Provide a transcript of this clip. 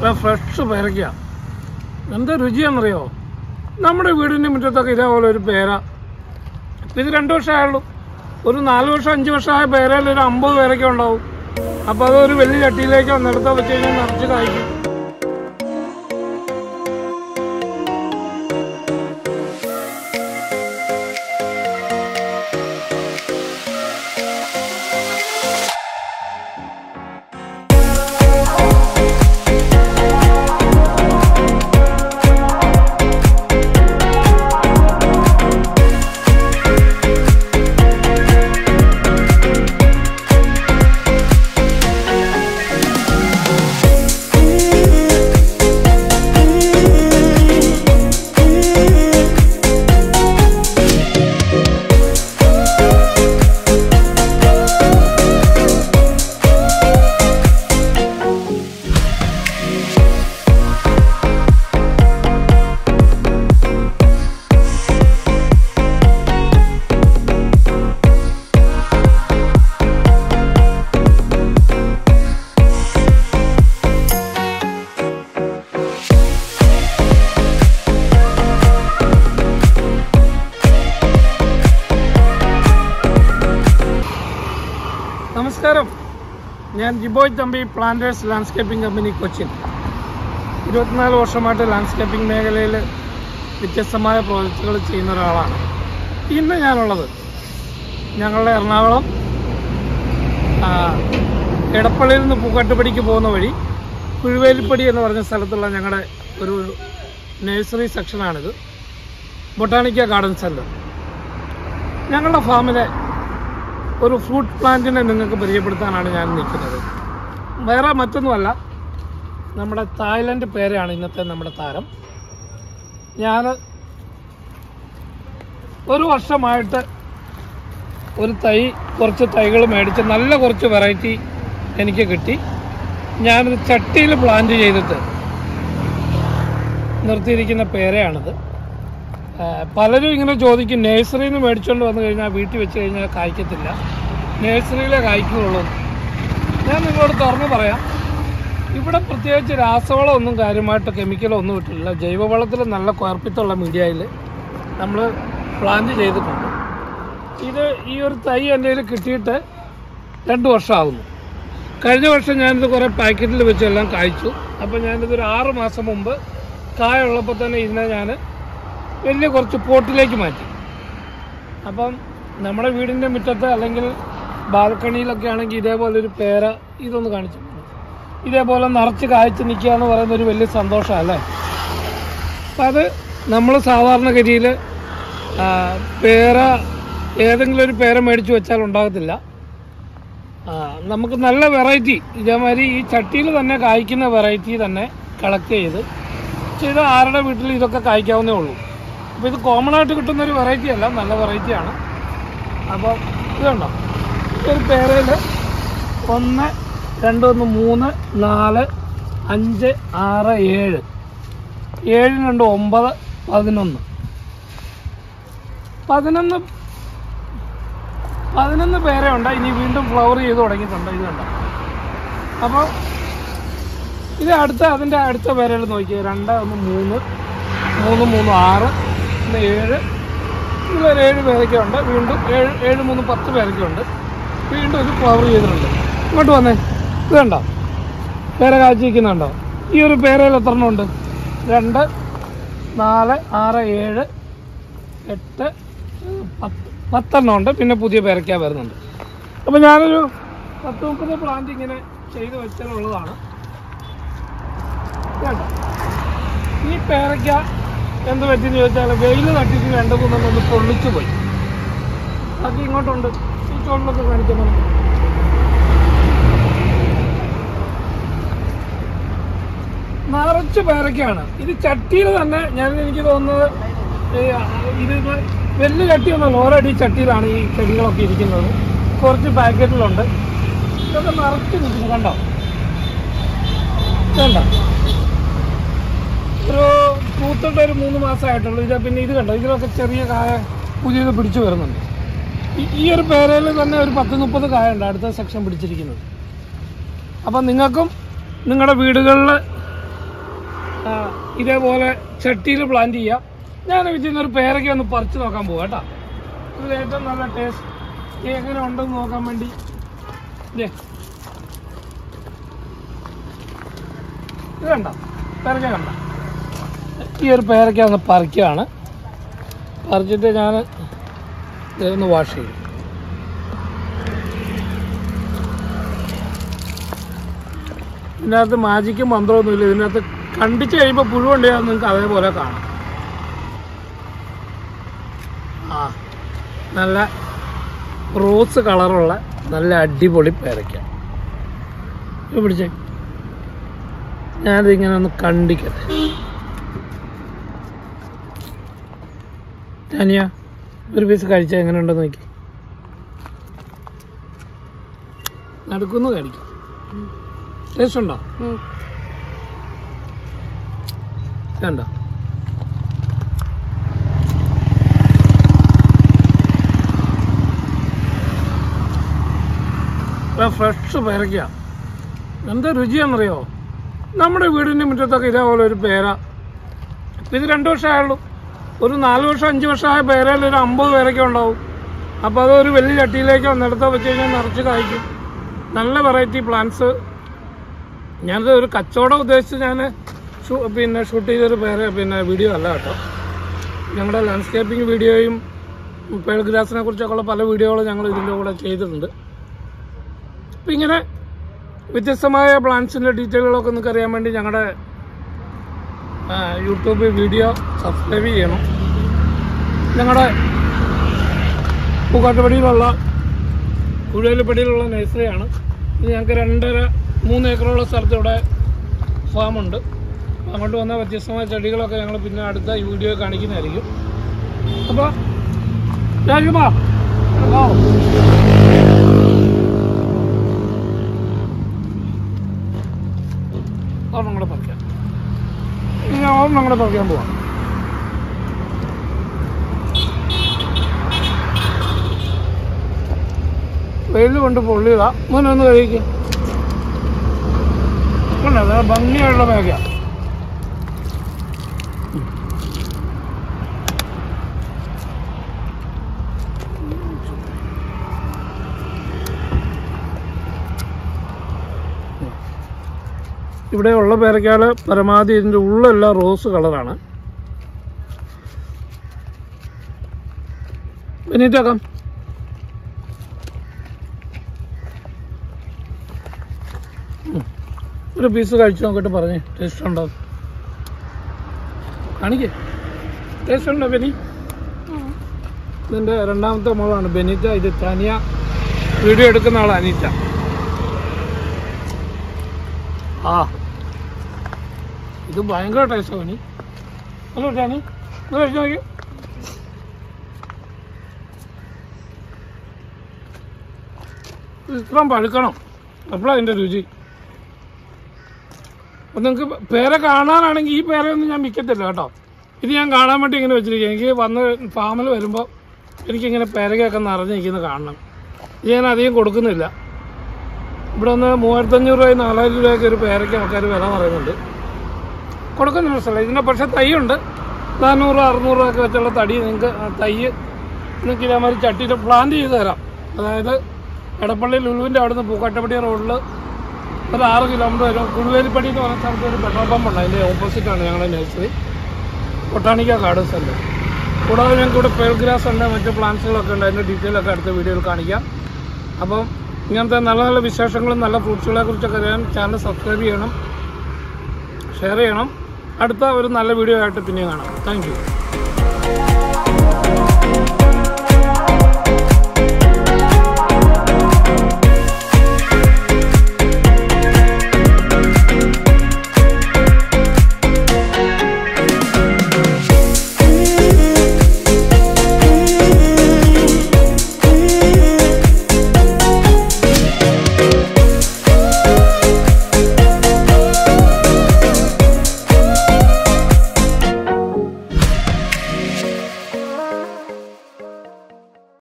Fresh പേരയ്ക്ക എന്താ രുചിയാണെന്നറിയോ നമ്മുടെ വീടിൻ്റെ മുറ്റത്തൊക്കെ ഇതേപോലെ ഒരു പേര ഇത് രണ്ട് വർഷമായുള്ളൂ ഒരു നാല് വർഷം അഞ്ച് വർഷമായ പേരയിൽ ഒരു അമ്പത് പേരൊക്കെ ഉണ്ടാവും അപ്പോൾ അതൊരു വലിയ ചട്ടിയിലേക്ക് ഒന്നെടുത്ത് വെച്ച് കഴിഞ്ഞാൽ നിറച്ച് കായ്ക്കും നമസ്കാരം ഞാൻ Jiboy Thampi planters landscaping company Cochin ഇരുപത്തിനാല് വർഷമായിട്ട് ലാൻഡ്സ്കേപ്പിംഗ് മേഖലയിൽ വ്യത്യസ്തമായ പ്രോജക്റ്റുകൾ ചെയ്യുന്ന ഒരാളാണ് ഇന്ന് ഞാനുള്ളത് ഞങ്ങളുടെ എറണാകുളം ആ, എടപ്പള്ളിയിൽ നിന്ന് പൂക്കാട്ടുപടിക്ക് പോകുന്ന വഴി കുഴുവേലിപ്പടി എന്ന് പറഞ്ഞ സ്ഥലത്തുള്ള ഞങ്ങളുടെ ഒരു നഴ്സറി സെക്ഷനാണിത് ബൊട്ടാണിക്ക ഗാർഡൻ സെൻറ്റർ ഞങ്ങളുടെ ഫാമിലെ ഒരു ഫ്രൂട്ട് പ്ലാന്റിനെ നിങ്ങൾക്ക് പരിചയപ്പെടുത്താനാണ് ഞാൻ നിൽക്കുന്നത് വേറെ മറ്റൊന്നുമല്ല നമ്മുടെ തായ്ലൻഡ് പേരയാണ് ഇന്നത്തെ നമ്മുടെ താരം ഞാൻ ഒരു വർഷമായിട്ട് ഒരു തൈ കുറച്ച് തൈകൾ മേടിച്ച് നല്ല കുറച്ച് വെറൈറ്റി എനിക്ക് കിട്ടി ഞാനത് ചട്ടിയിൽ പ്ലാന്റ് ചെയ്തിട്ട് നിർത്തിയിരിക്കുന്ന പേരയാണിത് ആ, പലരും ഇങ്ങനെ ചോദിക്കും നഴ്സറിയിൽ നിന്ന് മേടിച്ചുകൊണ്ട് വന്നു കഴിഞ്ഞാൽ വീട്ടിൽ വെച്ച് കഴിഞ്ഞാൽ കായ്ക്കത്തില്ല നഴ്സറിയിലെ കായ്ക്കുള്ളൂ ഞാൻ നിങ്ങളോട് തുറന്ന് പറയാം ഇവിടെ പ്രത്യേകിച്ച് രാസവളം ഒന്നും കാര്യമായിട്ട് കെമിക്കലോ ഒന്നും ഇട്ടില്ല ജൈവവളത്തിൽ നല്ല കുഴപ്പിത്തുള്ള മീഡിയയിൽ നമ്മൾ പ്ലാന്റ് ചെയ്തിട്ടുണ്ട് ഇത് ഈ ഒരു തൈ എൻ്റെ കയ്യിൽ കിട്ടിയിട്ട് രണ്ട് വർഷമാകുന്നു കഴിഞ്ഞ വർഷം ഞാനിത് കുറേ പാക്കറ്റിൽ വെച്ച് എല്ലാം കായ്ച്ചു അപ്പോൾ ഞാനിതൊരു ആറ് മാസം മുമ്പ് കായ ഉള്ളപ്പോൾ തന്നെ ഇതിനെ ഞാൻ വലിയ കുറച്ച് പോട്ടിലേക്ക് മാറ്റി അപ്പം നമ്മുടെ വീടിൻ്റെ മുറ്റത്ത് അല്ലെങ്കിൽ ബാൽക്കണിയിലൊക്കെ ആണെങ്കിൽ ഇതേപോലെ ഒരു പേര ഇതൊന്ന് കാണിച്ചു ഇതേപോലെ നിറച്ച് കായ്ച്ച് നിൽക്കുക എന്ന് പറയുന്ന ഒരു വലിയ സന്തോഷമല്ലേ അപ്പം അത് നമ്മൾ സാധാരണഗതിയിൽ പേര ഏതെങ്കിലും ഒരു പേര മേടിച്ച് വെച്ചാൽ ഉണ്ടാകത്തില്ല ആ, നമുക്ക് നല്ല വെറൈറ്റി ഇതേമാതിരി ഈ ചട്ടിയിൽ തന്നെ കായ്ക്കുന്ന വെറൈറ്റി തന്നെ കളക്ട് ചെയ്ത് ചെയ്ത് ആരുടെ വീട്ടിൽ ഇതൊക്കെ കായ്ക്കാവുന്നേ ഉള്ളൂ അപ്പോൾ ഇത് കോമൺ ആയിട്ട് കിട്ടുന്ന ഒരു വെറൈറ്റി അല്ല നല്ല വെറൈറ്റിയാണ് അപ്പോൾ ഇത് കണ്ടോ ഈ ഒരു പേരയിൽ ഒന്ന് രണ്ട് ഒന്ന് മൂന്ന് നാല് അഞ്ച് ആറ് ഏഴ് ഏഴ് രണ്ട് ഒമ്പത് പതിനൊന്ന് പതിനൊന്ന് പതിനൊന്ന് പേരെ ഉണ്ട് ഇനി വീണ്ടും ഫ്ലവർ ചെയ്ത് തുടങ്ങിയിട്ടുണ്ട് ഇത് കണ്ടോ അപ്പോൾ ഇത് അടുത്ത അതിൻ്റെ അടുത്ത പേരുകൾ നോക്കിയേ രണ്ട് ഒന്ന് മൂന്ന് മൂന്ന് മൂന്ന് ആറ് ഒന്ന് ഏഴ് ഇതിലൊരു ഏഴ് പേരൊക്കെ ഉണ്ട് വീണ്ടും ഏഴ് ഏഴ് മൂന്ന് പത്ത് പേരൊക്കെ ഉണ്ട് വീണ്ടും ഒരു ഫ്ലവർ ചെയ്തിട്ടുണ്ട് ഇങ്ങോട്ട് വന്നേ ഇത് കണ്ടോ പേര കാച്ചിരിക്കുന്നുണ്ടോ ഈ ഒരു പേരയിൽ എത്ര എണ്ണം ഉണ്ട് രണ്ട് നാല് ആറ് ഏഴ് എട്ട് പത്ത് പത്തെണ്ണം ഉണ്ട് പിന്നെ പുതിയ പേരയ്ക്ക വരുന്നുണ്ട് അപ്പോൾ ഞാനൊരു പത്ത് മുപ്പത് പ്ലാന്റ് ഇങ്ങനെ ചെയ്ത് വെച്ചിട്ടുള്ളതാണ് കേട്ടോ ഈ പേരയ്ക്ക എന്ത് പറ്റിയെന്ന് ചോദിച്ചാൽ വെയിൽ തട്ടിച്ച് രണ്ട് മൂന്നെണ്ണം ഒന്ന് പൊള്ളിച്ചു പോയി ബാക്കി ഇങ്ങോട്ടുണ്ട് ഈ ചോളിലൊക്കെ കാണിക്കണം നിറച്ച് പേരയ്ക്കാണ് ഇത് ചട്ടിയിൽ തന്നെ ഞാൻ എനിക്ക് തോന്നുന്നത് ഈ, ആ, ഇത് ഇത് വലിയ ചട്ടിയൊന്നുമല്ല ഓരടി ചട്ടിയിലാണ് ഈ ചെടികളൊക്കെ ഇരിക്കുന്നത് കുറച്ച് പാക്കറ്റിലുണ്ട് ഇതൊക്കെ നിറച്ച് നിൽക്കുന്നു കണ്ടോ കണ്ടോ ഒരു പൂത്തിട്ട് ഒരു മൂന്ന് മാസമായിട്ടുള്ളൂ ഇത് പിന്നെ ഇത് കണ്ടോ ഇതിലൊക്കെ ചെറിയ കായ പുതിയത് പിടിച്ചു വരുന്നുണ്ട് ഈ- ഈ ഒരു പേരയിൽ തന്നെ ഒരു പത്ത് മുപ്പത് കായ ഉണ്ട് അടുത്ത സെക്ഷൻ പിടിച്ചിരിക്കുന്നത് അപ്പം നിങ്ങൾക്കും നിങ്ങളുടെ വീടുകളിൽ ആ, ഇതേപോലെ ചട്ടിയിൽ പ്ലാന്റ് ചെയ്യാം ഞാൻ ഇതിൽ ഒരു പേരയ്ക്ക ഒന്ന് പറിച്ച് നോക്കാൻ പോവാം കേട്ടോ ഇതിൽ ഏറ്റവും നല്ല ടേസ്റ്റ് എങ്ങനെ ഉണ്ടെന്ന് നോക്കാൻ വേണ്ടി ദേ. ഇത് കണ്ട പേരയ്ക്ക കണ്ട ഈ ഒരു പേരയ്ക്ക ഒന്ന് പറിക്കുകയാണ് പറിച്ചിട്ട് ഞാൻ ഒന്ന് വാഷ് ചെയ്യും ഇതിനകത്ത് മാജിക്കും മന്ത്രമൊന്നുമില്ല ഇതിനകത്ത് കണ്ടിച്ച് കഴിയുമ്പോൾ പുഴുവുണ്ടെങ്കിൽ നിങ്ങൾക്ക് അതേപോലെ കാണാം ആ നല്ല റോസ് കളറുള്ള നല്ല അടിപൊളി പേരയ്ക്ക ഇത് പിടിച്ചേ ഞാനിതിങ്ങനെ ഒന്ന് കണ്ടിക്കട്ടെ ഞാനിയ ഒരു പീസ് കഴിച്ചാൽ എങ്ങനെയുണ്ടെന്ന് നോക്കി നടക്കുന്നു കഴിക്കും ടേസ്റ്റ് ഉണ്ടോ വേണ്ട ഫ്രഷ് പേരയ്ക്ക എന്താ രുചിയാണെന്നറിയോ നമ്മുടെ വീടിൻ്റെ മുറ്റത്തൊക്കെ ഇതേപോലെ ഒരു പേര ഇപ്പം ഇത് രണ്ട് വർഷമായുള്ളൂ ഒരു നാല് വർഷം അഞ്ച് വർഷമായ പേരയിൽ ഒരു അമ്പത് പേരൊക്കെ ഉണ്ടാവും അപ്പോൾ അത് ഒരു വലിയ ചട്ടിയിലേക്ക് ഒന്നെടുത്ത് വെച്ച് കഴിഞ്ഞാൽ നിറച്ച് കായ്ക്കും നല്ല വെറൈറ്റി പ്ലാന്റ്സ് ഞാനത് ഒരു കച്ചവടം ഉദ്ദേശിച്ച് ഞാൻ പിന്നെ ഷൂട്ട് ചെയ്തൊരു പേര് പിന്നെ വീഡിയോ അല്ല കേട്ടോ ഞങ്ങളുടെ ലാൻഡ്സ്കേപ്പിംഗ് വീഡിയോയും പേൾ ഗ്രാസിനെ കുറിച്ചൊക്കെയുള്ള പല വീഡിയോകളും ഞങ്ങൾ ഇതിൻ്റെ കൂടെ ചെയ്തിട്ടുണ്ട് അപ്പം ഇങ്ങനെ വ്യത്യസ്തമായ പ്ലാന്റ്സിൻ്റെ ഡീറ്റെയിലുകളൊക്കെ നിങ്ങൾക്ക് അറിയാൻ വേണ്ടി ഞങ്ങളുടെ ആ, യൂട്യൂബ് വീഡിയോ സബ്സ്ക്രൈബ് ചെയ്യണം ഞങ്ങളുടെ പൂക്കാട്ടുപടിയിലുള്ള കുഴലുപടിയിലുള്ള നഴ്സറിയാണ് ഇത് ഞങ്ങൾക്ക് രണ്ടര മൂന്ന് ഏക്കറുള്ള സ്ഥലത്ത് ഇവിടെ ഫാമുണ്ട് അങ്ങോട്ട് വന്ന വ്യത്യസ്തമായ ചെടികളൊക്കെ ഞങ്ങൾ പിന്നെ അടുത്ത ഈ വീഡിയോ കാണിക്കുന്നതായിരിക്കും അപ്പോൾ രാജകുമാർ വാ ഒരെണ്ണം കൂടെ പറിക്കാം ഇനി ഞാൻ ഒരെണ്ണം കൂടെ പറിക്കാൻ പോവാം വെയിൽ കൊണ്ട് പൊള്ളിയതാ മോനെ ഒന്ന് കഴിക്കും നല്ല ഭംഗിയുള്ള ബാഗാ ഇവിടെ ഉള്ള പേരക്കാല് പരമാവധി ഇതിൻ്റെ ഉള്ളെല്ലാം റോസ് കളറാണ് ബെനീറ്റാക്കാം ഉം. ഒരു പീസ് കഴിച്ചു നോക്കിട്ട് പറഞ്ഞേ ടേസ്റ്റ് ഉണ്ടോ കാണിക്കേ ടേസ്റ്റ് ഉണ്ടോ ബെനി ഇതിൻ്റെ രണ്ടാമത്തെ മോളാണ് ബെനീറ്റ ഇത് തനിയ വീഡിയോ എടുക്കുന്ന ആളാണ് അനീറ്റ ആ ഇത് ഭയങ്കര ടേസ്റ്റ് ബനി ഹലോ ടാനി ഇത് കഴിച്ചു നോക്കി ഇത്രയും പഴുക്കണം അപ്പോഴാണ് അതിൻ്റെ രുചി അപ്പം നിങ്ങൾക്ക് പേര കാണാനാണെങ്കിൽ ഈ പേരയൊന്നും ഞാൻ വിൽക്കത്തില്ല കേട്ടോ ഇത് ഞാൻ കാണാൻ വേണ്ടി ഇങ്ങനെ വെച്ചിരിക്കുക എനിക്ക് വന്ന് ഫാമിൽ വരുമ്പോൾ എനിക്കിങ്ങനെ പേരകയൊക്കെ നിറഞ്ഞ് നിൽക്കുന്നത് കാണണം ഇത് ഞാൻ അധികം കൊടുക്കുന്നില്ല ഇവിടെ ഒന്ന് മൂവായിരത്തഞ്ഞൂറ് രൂപ നാലായിരം രൂപയൊക്കെ ഒരു പേരയ്ക്ക് ആൾക്കാർ വില പറയുന്നുണ്ട് കൊടുക്കുന്ന മനസ്സിലായി ഇതിൻ്റെ പക്ഷേ തൈയുണ്ട് നാനൂറ് അറുന്നൂറ് രൂപ ഒക്കെ വെച്ചുള്ള തടി നിങ്ങൾക്ക് ആ തൈ നിങ്ങൾക്ക് ഇതേമാതിരി ചട്ടിയിൽ പ്ലാന്റ് ചെയ്ത് തരാം അതായത് എടപ്പള്ളി ലുലുവിൻ്റെ അവിടുന്ന് പൂക്കാട്ടപ്പടി റോഡിൽ ഒരു ആറ് കിലോമീറ്റർ വരും കുഴുവേലിപ്പടി എന്ന് പറഞ്ഞ സ്ഥലത്ത് ഒരു പെട്രോൾ പമ്പ് ഉണ്ട് അതിൻ്റെ ഓപ്പോസിറ്റാണ് ഞങ്ങളുടെ നഴ്സറി ബൊട്ടാണിക്ക ഗാർഡൻസ് ഉണ്ട് കൂടാതെ ഞങ്ങൾക്ക് ഇവിടെ പേൾ ഗ്രാസ് ഉണ്ട് മറ്റ് പ്ലാന്റ്സുകളൊക്കെ ഉണ്ട് അതിൻ്റെ ഡീറ്റെയിൽ ഒക്കെ അടുത്ത വീഡിയോയിൽ കാണിക്കാം അപ്പം ഇങ്ങനത്തെ നല്ല നല്ല വിശേഷങ്ങളും നല്ല ഫ്രൂട്ട്സുകളെ കുറിച്ചൊക്കെ അറിയാൻ ചാനൽ സബ്സ്ക്രൈബ് ചെയ്യണം ഷെയർ ചെയ്യണം അടുത്ത ഒരു നല്ല വീഡിയോ ആയിട്ട് പിന്നെയും കാണാം താങ്ക് യു